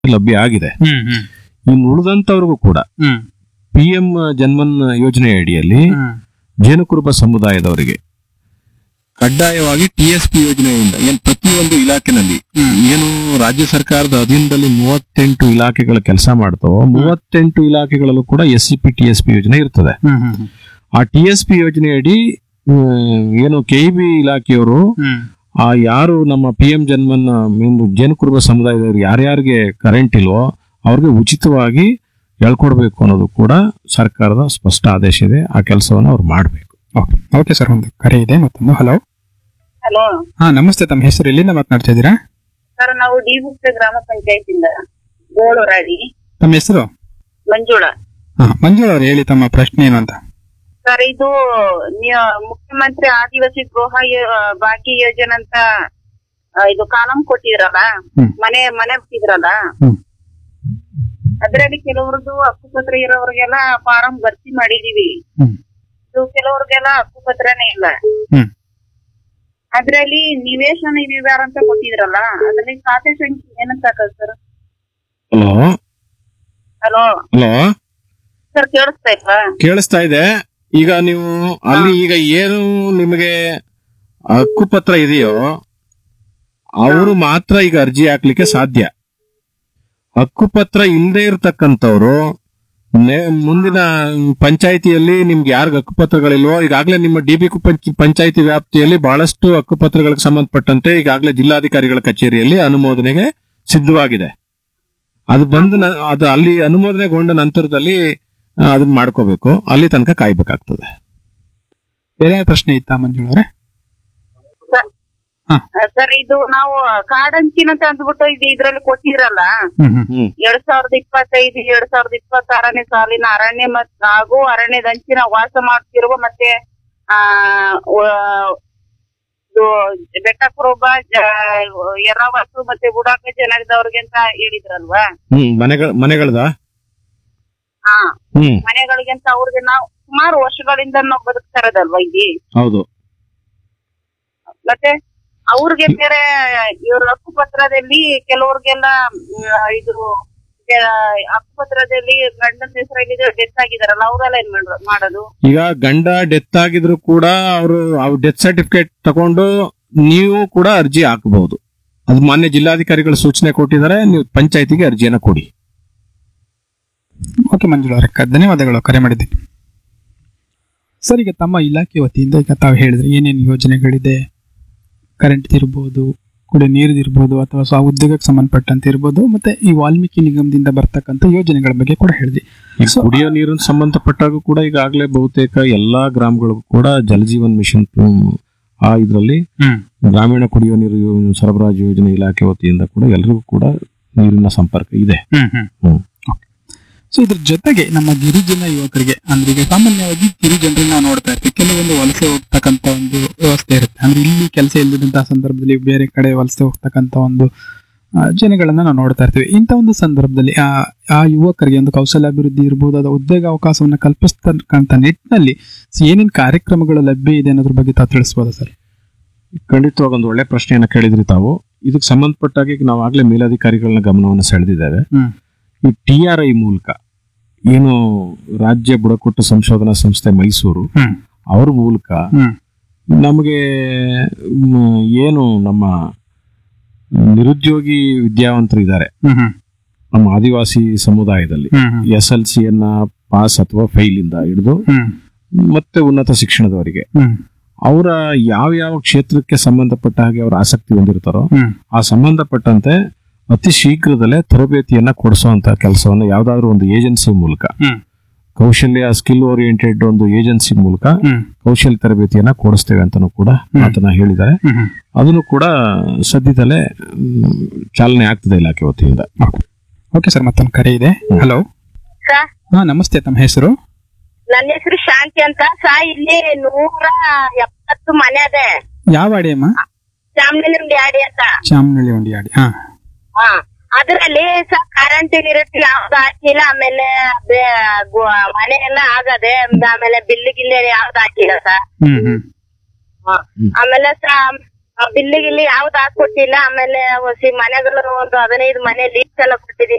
ಲಭ್ಯ ಆಗಿದೆ ಹ್ಮ್ ಹ್ಮ್ ಇನ್ನು ಉಳಿದಂತವ್ರಿಗೂ ಕೂಡ ಹ್ಮ್ ಪಿ ಎಂ ಜನ್ಮನ್ ಯೋಜನೆ ಅಡಿಯಲ್ಲಿ ಹ್ಮ್ ಜೇನುಕುರುಬ ಸಮುದಾಯದವರಿಗೆ ಕಡ್ಡಾಯವಾಗಿ ಟಿ ಎಸ್ ಪಿ ಯೋಜನೆಯಿಂದ ಏನ್ ಪ್ರತಿಯೊಂದು ಇಲಾಖೆನಲ್ಲಿ ಹ್ಮ್. ಏನು ರಾಜ್ಯ ಸರ್ಕಾರದ ಅಧೀನದಲ್ಲಿ ಮೂವತ್ತೆಂಟು ಇಲಾಖೆಗಳ ಕೆಲಸ ಮಾಡ್ತಾವೋ ಮೂವತ್ತೆಂಟು ಇಲಾಖೆಗಳಲ್ಲೂ ಕೂಡ S C P T S P ಯೋಜನೆ ಇರ್ತದೆ ಹ್ಮ್ ಹ್ಮ್ ಆ ಟಿ ಎಸ್ ಪಿ ಯೋಜನೆಯಡಿ ಹ್ಮ್, ಏನು ಕೆ ಬಿ ಇಲಾಖೆಯವರು ಹ್ಮ್ ಆ ಯಾರು ನಮ್ಮ ಪಿ ಎಂ ಜನ್ಮನ್ ಒಂದು ಜೇನುಕುರುಬ ಸಮುದಾಯದವರು ಯಾರ್ಯಾರಿಗೆ ಕರೆಂಟ್ ಇಲ್ವೋ ಅವ್ರಿಗೆ ಉಚಿತವಾಗಿ ಹೇಳ್ಕೊಡ್ಬೇಕು ಅನ್ನೋದು ಕೂಡ ಸರ್ಕಾರದ ಸ್ಪಷ್ಟ ಆದೇಶ ಇದೆ ಆ ಕೆಲಸವನ್ನು ಅವ್ರು ಮಾಡಬೇಕು ಓಕೆ ಓಕೆ ಸರ್ ಒಂದು ಕರೆ ಇದೆ ಮತ್ತೊಂದು ಹಲೋ ಹಲೋ ಹಾ ನಮಸ್ತೆ ತಮ್ಮ ಹೆಸರು ಎಲ್ಲಿಂದ ಮಾತನಾಡ್ತಾ ಇದ್ದೀರಾ ಸರ್ ನಾವು ಡಿ ಮುಕ್ತ ಗ್ರಾಮ ಪಂಚಾಯತಿಂದ ಗೋಳೂರಾಡಿ ತಮ್ಮ ಹೆಸರು ಮಂಜುಳ ಹಾ ಮಂಜು ಅವ್ರು ಹೇಳಿ ತಮ್ಮ ಪ್ರಶ್ನೆ ಏನು ಅಂತ ಸರ್ ಇದು ನ್ಯ- ಮುಖ್ಯಮಂತ್ರಿ ಆದಿವಾಸಿ ಗೃಹ ಯೋ- ಬಾಕಿ ಯೋಜನೆ ಅಂತ ಆ, ಇದು ಕಾಲಂ ಕೊಟ್ಟಿದ್ರಲ್ಲ ಹ್ಮ್. ಮನೆ ಮನೆ ಬಿಟ್ಟಿದ್ರಲ್ಲ ಹ್ಮ್. ಅದ್ರಲ್ಲಿ ಕೆಲವ್ರದ್ದು ಹಕ್ಕುಪತ್ರ ಇರೋರ್ಗೆಲ್ಲ ಫಾರಂ ಭರ್ತಿ ಮಾಡಿದೀವಿ ಹ್ಮ್ ಇದು ಕೆಲವ್ರಿಗೆಲ್ಲ ಹಕ್ಕುಪತ್ರನೇ ಇಲ್ಲ ಹ್ಮ್ ಅದ್ರಲ್ಲಿ ನಿವೇಶನ ವಿವರ ಅಂತ ಕೊಟ್ಟಿದ್ರಲ್ಲ ಅದ್ರಲ್ಲಿ ಖಾತೆ ಸಂಖ್ಯೆ ಏನಂತ ಹಾಕದ್ sir hello hello hello sir ಕೇಳಿಸ್ತಾ ಇಲ್ವಾ ಕೇಳಿಸ್ತಾ ಇದೆ ಈಗ ನೀವು ಅಲ್ಲಿ ಈಗ ಏನು ನಿಮಗೆ ಹಕ್ಕುಪತ್ರ ಇದೆಯೋ ಅವರು ಮಾತ್ರ ಈಗ ಅರ್ಜಿ ಹಾಕ್ಲಿಕ್ಕೆ ಸಾಧ್ಯ ಹಕ್ಕುಪತ್ರ ಇಲ್ಲದೆ ಇರತಕ್ಕಂಥವ್ರು ಮುಂದಿನ ಪಂಚಾಯಿತಿಯಲ್ಲಿ ನಿಮ್ಗೆ ಯಾರಿಗ ಹಕ್ಕುಪತ್ರಗಳಿಲ್ವೋ ಈಗಾಗಲೇ ನಿಮ್ಮ ಡಿ ಬಿ ಪಂಚಾಯಿತಿ ವ್ಯಾಪ್ತಿಯಲ್ಲಿ ಬಹಳಷ್ಟು ಹಕ್ಕುಪತ್ರಗಳಿಗೆ ಸಂಬಂಧಪಟ್ಟಂತೆ ಈಗಾಗಲೇ ಜಿಲ್ಲಾಧಿಕಾರಿಗಳ ಕಚೇರಿಯಲ್ಲಿ ಅನುಮೋದನೆಗೆ ಸಿದ್ಧವಾಗಿದೆ ಅದು ಬಂದ ನ- ಅದು ಅಲ್ಲಿ ಅನುಮೋದನೆಗೊಂಡ ನಂತರದಲ್ಲಿ ಆ, ಅದನ್ನ ಮಾಡ್ಕೋಬೇಕು ಅಲ್ಲಿ ತನಕ ಕಾಯ್ಬೇಕಾಗ್ತದೆ ಬೇರೆ ಪ್ರಶ್ನೆ ಇತ್ತಾ ಮಂಜುಳವ್ರೆ ಸರ್ ಇದು ನಾವು ಕಾಡಂಚಿನ ಅಂತ ಅಂದ್ಬಿಟ್ಟು ಇದು ಇದ್ರಲ್ಲಿ ಕೊಟ್ಟಿರಲ್ಲ ಹ್ಮ್ ಹ್ಮ್ ಹ್ಮ್ ಎರಡ್ ಸಾವಿರದ ಇಪ್ಪತ್ತೈದು ಎರಡ್ ಸಾವಿರದ ಇಪ್ಪತ್ತಾರನೇ ಸಾಲಿನ ಅರಣ್ಯ ಮತ್ ಹಾಗೂ ಅರಣ್ಯದ ಅಂಚಿನ ವಾಸ ಮಾಡ್ತಿರುವ ಮತ್ತೆ ಆ ವ- ಇದು ಬೆಟ್ಟ ಕುರುಬ ಎರವಾಸು ಮತ್ತೆ ಬುಡಾಕ ಜನಾಂಗದವ್ರಿಗೆ ಅಂತ ಹೇಳಿದ್ರಲ್ವಾ ಹ್ಮ್ ಮನೆಗಳ ಮನೆಗಳದ ಹಾ ಹ್ಮ್ ಮನೆಗಳಿಗೆ ಅಂತ ಅವ್ರಿಗೆ ನಾವು ಸುಮಾರು ವರ್ಷಗಳಿಂದ ನಾವು ಬದುಕ್ತಾ ಇರೋದಲ್ವಾ ಇಲ್ಲಿ ಹೌದು ಮತ್ತೆ ಅವ್ರಿಗೆ ಬೇರೆ ಇವ್ರ ಹಕ್ಕುಪತ್ರದಲ್ಲಿ ಕೆಲವ್ರಿಗೆಲ್ಲ ಮ್, ಇದು ಆ, ಹಕ್ಕುಪತ್ರದಲ್ಲಿ ಗಂಡನ ಹೆಸರಲ್ಲಿ ಡೆತ್ ಆಗಿದಾರಲ್ಲ ಅವರೆಲ್ಲ ಏನ್ ಮಾಡ್- ಮಾಡೋದು ಈಗ ಗಂಡ ಡೆತ್ ಆಗಿದ್ರು ಕೂಡ ಅವರು ಅವ್ರ ಡೆತ್ ಸರ್ಟಿಫಿಕೇಟ್ ತಗೊಂಡು ನೀವು ಕೂಡ ಅರ್ಜಿ ಹಾಕಬಹುದು ಅದು ಮಾನ್ಯ ಜಿಲ್ಲಾಧಿಕಾರಿಗಳು ಸೂಚನೆ ಕೊಟ್ಟಿದ್ದಾರೆ ನೀವು ಪಂಚಾಯತಿಗೆ ಅರ್ಜಿಯನ್ನ ಕೊಡಿ ಓಕೆ ಮಂಜುಳವ್ರೆ ಕ- ಧನ್ಯವಾದಗಳು ಕರೆ ಮಾಡಿದ್ದೀನಿ ಸರ್ ಈಗ ತಮ್ಮ ಇಲಾಖೆ ವತಿಯಿಂದ ಈಗ ತಾವು ಹೇಳಿದ್ರೆ ಏನೇನು ಯೋಜನೆಗಳಿದೆ ಕರೆಂಟ್ ಇರ್ಬೋದು ಕುಡಿಯೋ ನೀರಿರ್ಬೋದು ಅಥವಾ ಸ್ವ ಉದ್ಯೋಗಕ್ಕೆ ಸಂಬಂಧಪಟ್ಟಂತೆ ಇರ್ಬೋದು ಮತ್ತೆ ಈ ವಾಲ್ಮೀಕಿ ನಿಗಮದಿಂದ ಬರ್ತಕ್ಕಂಥ ಯೋಜನೆಗಳ ಬಗ್ಗೆ ಕೂಡ ಹೇಳಿದ್ವಿ ಈ ಕುಡಿಯೋ ನೀರಿನ ಸಂಬಂಧಪಟ್ಟಾಗ ಕೂಡ ಈಗಾಗಲೇ ಬಹುತೇಕ ಎಲ್ಲಾ ಗ್ರಾಮಗಳಿಗೂ ಕೂಡ ಜಲಜೀವನ್ ಮಿಷನ್ ಹ್ಮ್, ಆ ಇದರಲ್ಲಿ ಹ್ಮ್ ಗ್ರಾಮೀಣ ಕುಡಿಯುವ ನೀರು ಯೋ- ಸರಬರಾಜು ಯೋಜನೆ ಇಲಾಖೆ ವತಿಯಿಂದ ಕೂಡ ಎಲ್ರಿಗೂ ಕೂಡ ನೀರಿನ ಸಂಪರ್ಕ ಇದೆ ಹ್ಮ್ ಹ್ಮ್ ಹ್ಮ್. ಸೊ ಇದ್ರ ಜೊತೆಗೆ ನಮ್ಮ ಗಿರಿಜನ ಯುವಕರಿಗೆ ಅಂದ್ರೆ ಈಗ ಸಾಮಾನ್ಯವಾಗಿ ಗಿರಿಜನರನ್ನ ನಾವು ನೋಡ್ತಾ ಇರ್ತೀವಿ ಕೆಲವೊಂದು ವಲಸೆ ಹೋಗ್ತಕ್ಕಂತ ಒಂದು ವ್ಯವಸ್ಥೆ ಇರುತ್ತೆ ಅಂದ್ರೆ ಇಲ್ಲಿ ಕೆಲಸ ಇಲ್ಲದಂತಹ ಸಂದರ್ಭದಲ್ಲಿ ಬೇರೆ ಕಡೆ ವಲಸೆ ಹೋಗ್ತಕ್ಕಂತ ಒಂದು ಆ, ಜನಗಳನ್ನ ನಾವು ನೋಡ್ತಾ ಇರ್ತೀವಿ ಇಂಥ ಒಂದು ಸಂದರ್ಭದಲ್ಲಿ ಆ ಆ ಯುವಕರಿಗೆ ಒಂದು ಕೌಶಲ್ಯಾಭಿವೃದ್ಧಿ ಇರ್ಬೋದು ಅದು ಉದ್ಯೋಗ ಅವಕಾಶವನ್ನು ಕಲ್ಪಿಸ್ತಕ್ಕಂಥ ನಿಟ್ಟಿನಲ್ಲಿ ಏನೇನು ಕಾರ್ಯಕ್ರಮಗಳು ಲಭ್ಯ ಇದೆ ಅನ್ನೋದ್ರ ಬಗ್ಗೆ ತಾವು ತಿಳಿಸ್ಬೋದಾ ಸರ್ ಖಂಡಿತವಾಗಿ ಒಂದು ಒಳ್ಳೆ ಪ್ರಶ್ನೆಯನ್ನ ಕೇಳಿದ್ರಿ ತಾವು ಇದಕ್ಕೆ ಸಂಬಂಧಪಟ್ಟಾಗ ಈಗ ನಾವು ಆಗ್ಲೇ ಮೇಲಾಧಿಕಾರಿಗಳನ್ನ ಗಮನವನ್ನು ಸೆಳೆದಿದ್ದೇವೆ ಹ್ಮ್ ಈ ಟಿ ಆರ್ ಐ ಮೂಲಕ ಏನು ರಾಜ್ಯ ಬುಡಕಟ್ಟು ಸಂಶೋಧನಾ ಸಂಸ್ಥೆ ಮೈಸೂರು ಹ್ಮ್ ಅವ್ರ ಮೂಲಕ ಹ್ಮ್ ನಮಗೆ ಮ್, ಏನು ನಮ್ಮ ನಿರುದ್ಯೋಗಿ ವಿದ್ಯಾವಂತರು ಇದ್ದಾರೆ ಹ್ಮ್ ಹ್ಮ್ ನಮ್ಮ ಆದಿವಾಸಿ ಸಮುದಾಯದಲ್ಲಿ ಹ್ಮ್ ಹ್ಮ್ ಎಸ್ ಎಲ್ ಸಿಯನ್ನ ಪಾಸ್ ಅಥವಾ ಫೈಲ್ ಇಂದ ಹಿಡಿದು ಹ್ಮ್ ಮತ್ತೆ ಉನ್ನತ ಶಿಕ್ಷಣದವರಿಗೆ ಹ್ಮ್ ಅವರ ಯಾವ ಯಾವ ಕ್ಷೇತ್ರಕ್ಕೆ ಸಂಬಂಧಪಟ್ಟ ಹಾಗೆ ಅವರು ಆಸಕ್ತಿ ಹೊಂದಿರ್ತಾರೋ ಹ್ಮ್ ಆ ಸಂಬಂಧಪಟ್ಟಂತೆ ಅತಿ ಶೀಘ್ರದಲ್ಲೇ ತರಬೇತಿಯನ್ನ ಕೊಡಿಸುವಂತ ಕೆಲಸವನ್ನ ಯಾವ್ದಾದ್ರು ಒಂದು ಏಜೆನ್ಸಿ ಮೂಲಕ ಹ್ಮ್ ಕೌಶಲ್ಯ ಸ್ಕಿಲ್ ಓರಿಯೆಂಟೆಡ್ ಒಂದು ಏಜೆನ್ಸಿ ಮೂಲಕ ಹ್ಮ್ ಕೌಶಲ್ಯ ತರಬೇತಿಯನ್ನ ಕೊಡಿಸ್ತೇವೆ ಅಂತಾನು ಕೂಡ ಮಾತನ್ನ ಹೇಳಿದ್ದಾರೆ ಹ್ಮ್ ಹ್ಮ್ ಅದನ್ನು ಕೂಡ ಸದ್ಯದಲ್ಲೇ ಮ್, ಚಾಲನೆ ಆಗ್ತದೆ ಇಲಾಖೆ ವತಿಯಿಂದ ಓಕೆ ಸರ್ ಮತ್ತೊಂದು ಕರೆ ಇದೆ ಹಲೋ ಸರ್ ಹಾ ನಮಸ್ತೆ ತಮ್ಮ ಹೆಸರು ನನ್ನ ಹೆಸರು ಶಾಂತಿ ಅಂತ ಸಾ ಇಲ್ಲಿ ನೂರ ಎಪ್ಪತ್ತು ಮನೆ ಅದೇ ಯಾವ ಅಡಿ ಅಮ್ಮ ಚಾಮನಹಳ್ಳಿ ಆಡಿ ಅಂತ ಚಾಮನಹಳ್ಳಿ ಒಂಡಿ ಆಡಿ ಹಾ ಹಾ ಅದರಲ್ಲಿ ಸರ್ ಕರೆಂಟ್ ಗಿರೆಂಟ್ ಯಾವ್ದು ಹಾಕಿಲ್ಲ ಆಮೇಲೆ ಬೇ- ಗು- ಮನೆ ಎಲ್ಲ ಆಗದೆ ಆಮೇಲೆ ಬಿಲ್ ಗಿಲ್ ಯಾವ್ದು ಹಾಕಿಲ್ಲ ಸರ್ ಹ್ಮ್ ಹ್ಮ್ ಆಮೇಲೆ ಸ ಬಿಲ್ಲು ಗಿಲ್ಲಿ ಯಾವ್ದು ಹಾಕೊಟ್ಟಿಲ್ಲ ಆಮೇಲೆ ಹೊಸಿ ಮನೆಗಳು ಒಂದು ಹದಿನೈದು ಮನೆ ಲೀಸ್ ಎಲ್ಲ ಕೊಟ್ಟಿದೀನಿ